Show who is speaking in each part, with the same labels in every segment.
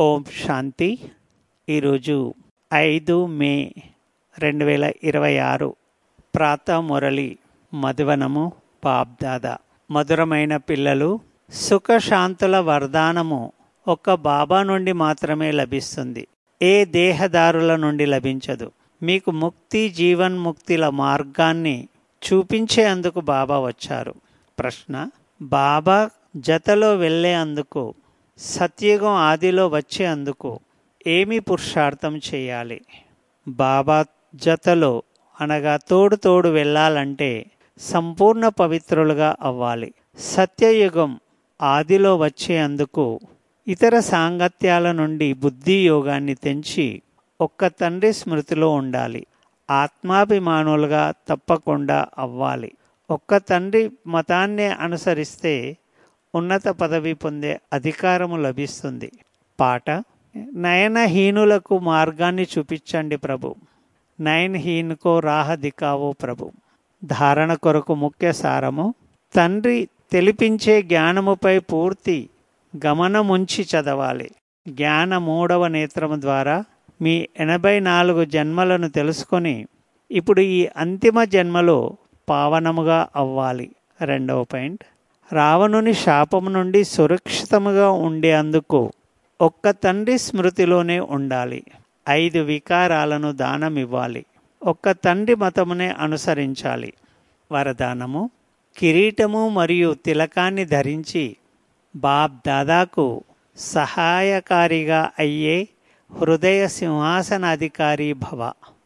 Speaker 1: ఓం శాంతి ఈరోజు ఐదు మే రెండు వేల ఇరవై ఆరు ప్రాత మురళి మధువనము బాబ్దాద మధురమైన పిల్లలు సుఖశాంతుల వరదానము ఒక్క బాబా నుండి మాత్రమే లభిస్తుంది ఏ దేహదారుల నుండి లభించదు మీకు ముక్తి జీవన్ముక్తిల మార్గాన్ని చూపించేందుకు బాబా వచ్చారు ప్రశ్న బాబా జతలో వెళ్ళే అందుకు సత్యుగం ఆదిలో వచ్చే అందుకు ఏమి పురుషార్థం చేయాలి బాబా జతలో అనగా తోడు తోడు వెళ్ళాలంటే సంపూర్ణ పవిత్రులుగా అవ్వాలి సత్యయుగం ఆదిలో వచ్చే అందుకు ఇతర సాంగత్యాల నుండి బుద్ధి యోగాన్ని తెంచి ఒక్క తండ్రి స్మృతిలో ఉండాలి ఆత్మాభిమానులుగా తప్పకుండా అవ్వాలి ఒక్క తండ్రి మతాన్నే అనుసరిస్తే ఉన్నత పదవి పొందే అధికారము లభిస్తుంది పాట నయనహీనులకు మార్గాన్ని చూపించండి ప్రభు నయనహీనుకో రాహ దికావో ప్రభు ధారణ కొరకు ముఖ్య సారము తండ్రి తెలిపించే జ్ఞానముపై పూర్తి గమనముంచి చదవాలి జ్ఞాన మూడవ నేత్రము ద్వారా మీ ఎనభై నాలుగు జన్మలను తెలుసుకొని ఇప్పుడు ఈ అంతిమ జన్మలో పావనముగా అవ్వాలి రెండవ పాయింట్ రావణుని శాపము నుండి సురక్షితముగా ఉండేందుకు ఒక్క తండ్రి స్మృతిలోనే ఉండాలి ఐదు వికారాలను దానం ఇవ్వాలి ఒక్క తండ్రి మతమునే అనుసరించాలి వరదానము కిరీటము మరియు తిలకాన్ని ధరించి బాబ్ దాదాకు సహాయకారిగా అయ్యే హృదయ సింహాసనాధికారి భవ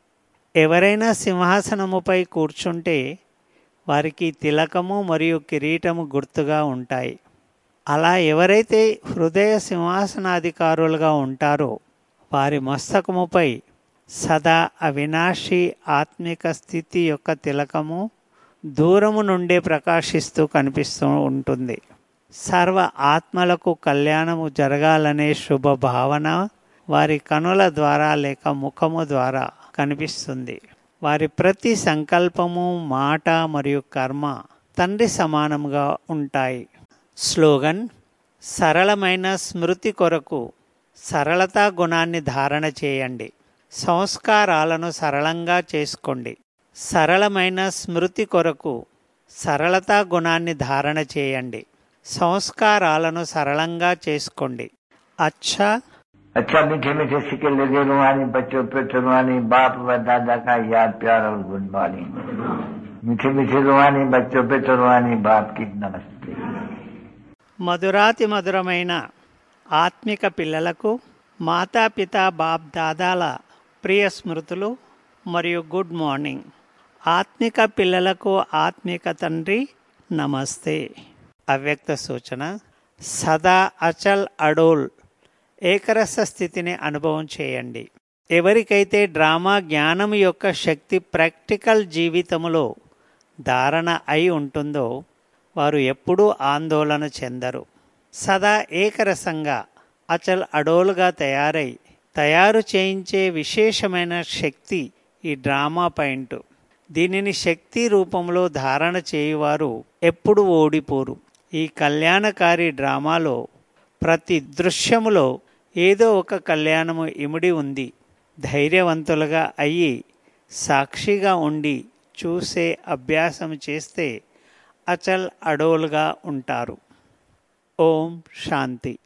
Speaker 1: ఎవరైనా సింహాసనముపై కూర్చుంటే వారికి తిలకము మరియు కిరీటము గుర్తుగా ఉంటాయి అలా ఎవరైతే హృదయ సింహాసనాధికారులుగా ఉంటారో వారి మస్తకముపై సదా అవినాశి ఆత్మిక స్థితి యొక్క తిలకము దూరము నుండే ప్రకాశిస్తూ కనిపిస్తూ ఉంటుంది సర్వ ఆత్మలకు కళ్యాణము జరగాలనే శుభ భావన వారి కనుల ద్వారా లేక ముఖము ద్వారా కనిపిస్తుంది వారి ప్రతి సంకల్పము మాట మరియు కర్మ తండ్రి సమానంగా ఉంటాయి స్లోగన్ సరళమైన స్మృతి కొరకు సరళతా గుణాన్ని ధారణ చేయండి సంస్కారాలను సరళంగా చేసుకోండి సరళమైన స్మృతి కొరకు సరళతా గుణాన్ని ధారణ చేయండి సంస్కారాలను సరళంగా చేసుకోండి అచ్చా
Speaker 2: अच्छा मीठे मीठे सिक्के लगे रुहानी बच्चों पे रुहानी बाप व दादा का याद प्यार और गुड मॉर्निंग मीठे मीठे रुहानी बच्चों पे रुहानी बाप की नमस्ते
Speaker 1: మధురాతి మధురమైన ఆత్మిక పిల్లలకు మాతాపిత బాప్ దాదాల ప్రియ స్మృతులు మరియు గుడ్ మార్నింగ్ ఆత్మిక పిల్లలకు ఆత్మిక తండ్రి నమస్తే అవ్యక్త సూచన సదా అచల్ అడోల్ ఏకరస స్థితిని అనుభవం చేయండి ఎవరికైతే డ్రామా జ్ఞానం యొక్క శక్తి ప్రాక్టికల్ జీవితములో ధారణ అయి ఉంటుందో వారు ఎప్పుడూ ఆందోళన చెందరు సదా ఏకరసంగా అచల్ అడోలుగా తయారై తయారు చేయించే విశేషమైన శక్తి ఈ డ్రామా పాయింట్ దీనిని శక్తి రూపంలో ధారణ చేయువారు ఎప్పుడు ఓడిపోరు ఈ కళ్యాణకారి డ్రామాలో ప్రతి దృశ్యములో ఏదో ఒక కళ్యాణము ఇమిడి ఉంది ధైర్యవంతులుగా అయ్యి సాక్షిగా ఉండి చూసే అభ్యాసం చేస్తే అచల్ అడోలుగా ఉంటారు ఓం శాంతి